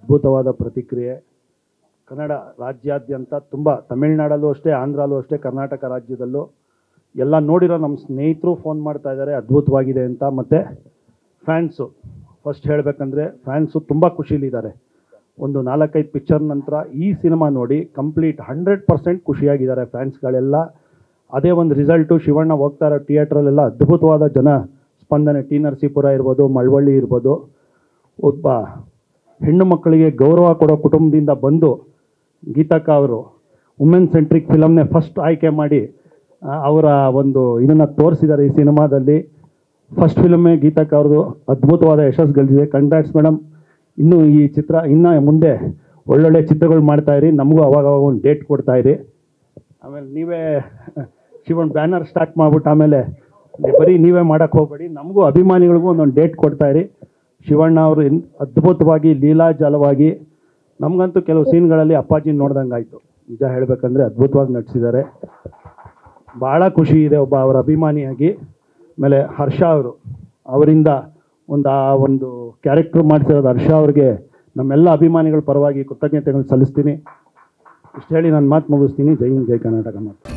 ಅದ್ಭುತವಾದ ಪ್ರತಿಕ್ರಿಯೆ ಕನ್ನಡ ರಾಜ್ಯಾದ್ಯಂತ ತುಂಬ ತಮಿಳ್ನಾಡಲ್ಲೂ ಅಷ್ಟೇ ಆಂಧ್ರಲ್ಲೂ ಅಷ್ಟೇ ಕರ್ನಾಟಕ ರಾಜ್ಯದಲ್ಲೂ ಎಲ್ಲ ನೋಡಿರೋ ನಮ್ಮ ಸ್ನೇಹಿತರು ಫೋನ್ ಮಾಡ್ತಾ ಇದ್ದಾರೆ ಅದ್ಭುತವಾಗಿದೆ ಅಂತ ಮತ್ತು ಫ್ಯಾನ್ಸು ಫಸ್ಟ್ ಹೇಳಬೇಕಂದ್ರೆ ಫ್ಯಾನ್ಸು ತುಂಬ ಖುಷಿಲಿದ್ದಾರೆ ಒಂದು ನಾಲ್ಕೈದು ಪಿಕ್ಚರ್ ನಂತರ ಈ ಸಿನಿಮಾ ನೋಡಿ ಕಂಪ್ಲೀಟ್ ಹಂಡ್ರೆಡ್ ಪರ್ಸೆಂಟ್ ಖುಷಿಯಾಗಿದ್ದಾರೆ ಫ್ಯಾನ್ಸ್ಗಳೆಲ್ಲ ಅದೇ ಒಂದು ರಿಸಲ್ಟು ಶಿವಣ್ಣ ಹೋಗ್ತಾ ಇರೋ ಥಿಯೇಟ್ರಲ್ಲೆಲ್ಲ ಅದ್ಭುತವಾದ ಜನ ಸ್ಪಂದನೆ ಟಿ ನರಸೀಪುರ ಇರ್ಬೋದು ಮಳವಳ್ಳಿ ಇರ್ಬೋದು ಒಬ್ಬ ಹೆಣ್ಣು ಮಕ್ಕಳಿಗೆ ಗೌರವ ಕೊಡೋ ಕುಟುಂಬದಿಂದ ಬಂದು ಗೀತಕ್ಕ ಅವರು ವುಮೆನ್ ಸೆಂಟ್ರಿಕ್ ಫಿಲಮ್ನೇ ಫಸ್ಟ್ ಆಯ್ಕೆ ಮಾಡಿ ಆ, ಅವರ ಒಂದು ಇದನ್ನು ತೋರಿಸಿದ್ದಾರೆ ಈ ಸಿನಿಮಾದಲ್ಲಿ ಫಸ್ಟ್ ಫಿಲಮೇ ಗೀತಕ್ಕ ಅವ್ರದ್ದು ಅದ್ಭುತವಾದ ಯಶಸ್ಸು ಗಳಿಸಿದೆ ಕಂಗ್ರಾಟ್ಸ್ ಮೇಡಮ್ ಇನ್ನೂ ಈ ಚಿತ್ರ ಇನ್ನು ಮುಂದೆ ಒಳ್ಳೊಳ್ಳೆ ಚಿತ್ರಗಳು ಮಾಡ್ತಾ ಇರಿ ನಮಗೂ ಅವಾಗ ಅವಾಗ ಒಂದು ಡೇಟ್ ಕೊಡ್ತಾ ಇರಿ ಆಮೇಲೆ ನೀವೇ ಶಿವನ್ ಬ್ಯಾನರ್ ಸ್ಟಾರ್ಟ್ ಮಾಡ್ಬಿಟ್ಟು ಆಮೇಲೆ ಬರೀ ನೀವೇ ಮಾಡೋಕ್ಕೆ ಹೋಗ್ಬೇಡಿ ನಮಗೂ ಅಭಿಮಾನಿಗಳಿಗೂ ಒಂದೊಂದು ಡೇಟ್ ಕೊಡ್ತಾ ಇರಿ ಶಿವಣ್ಣ ಅವರು ಇನ್ ಅದ್ಭುತವಾಗಿ ಲೀಲಾಜಾಲವಾಗಿ ನಮಗಂತೂ ಕೆಲವು ಸೀನ್ಗಳಲ್ಲಿ ಅಪ್ಪಾಜಿ ನೋಡ್ದಂಗೆ ಆಯಿತು ನಿಜ ಹೇಳಬೇಕಂದ್ರೆ ಅದ್ಭುತವಾಗಿ ನಟಿಸಿದ್ದಾರೆ ಭಾಳ ಖುಷಿ ಇದೆ ಒಬ್ಬ ಅವರ ಅಭಿಮಾನಿಯಾಗಿ ಆಮೇಲೆ ಹರ್ಷ ಅವರು ಅವರಿಂದ ಒಂದು ಆ ಒಂದು ಕ್ಯಾರೆಕ್ಟರ್ ಮಾಡಿಸಿರೋದು ಹರ್ಷ ಅವ್ರಿಗೆ ನಮ್ಮೆಲ್ಲ ಅಭಿಮಾನಿಗಳ ಪರವಾಗಿ ಕೃತಜ್ಞತೆಗಳನ್ನು ಸಲ್ಲಿಸ್ತೀನಿ ಇಷ್ಟು ಹೇಳಿ ನಾನು ಮಾತು ಮುಗಿಸ್ತೀನಿ ಜೈ ಹಿಂದ್ ಜೈ ಕರ್ನಾಟಕ ಮಾತು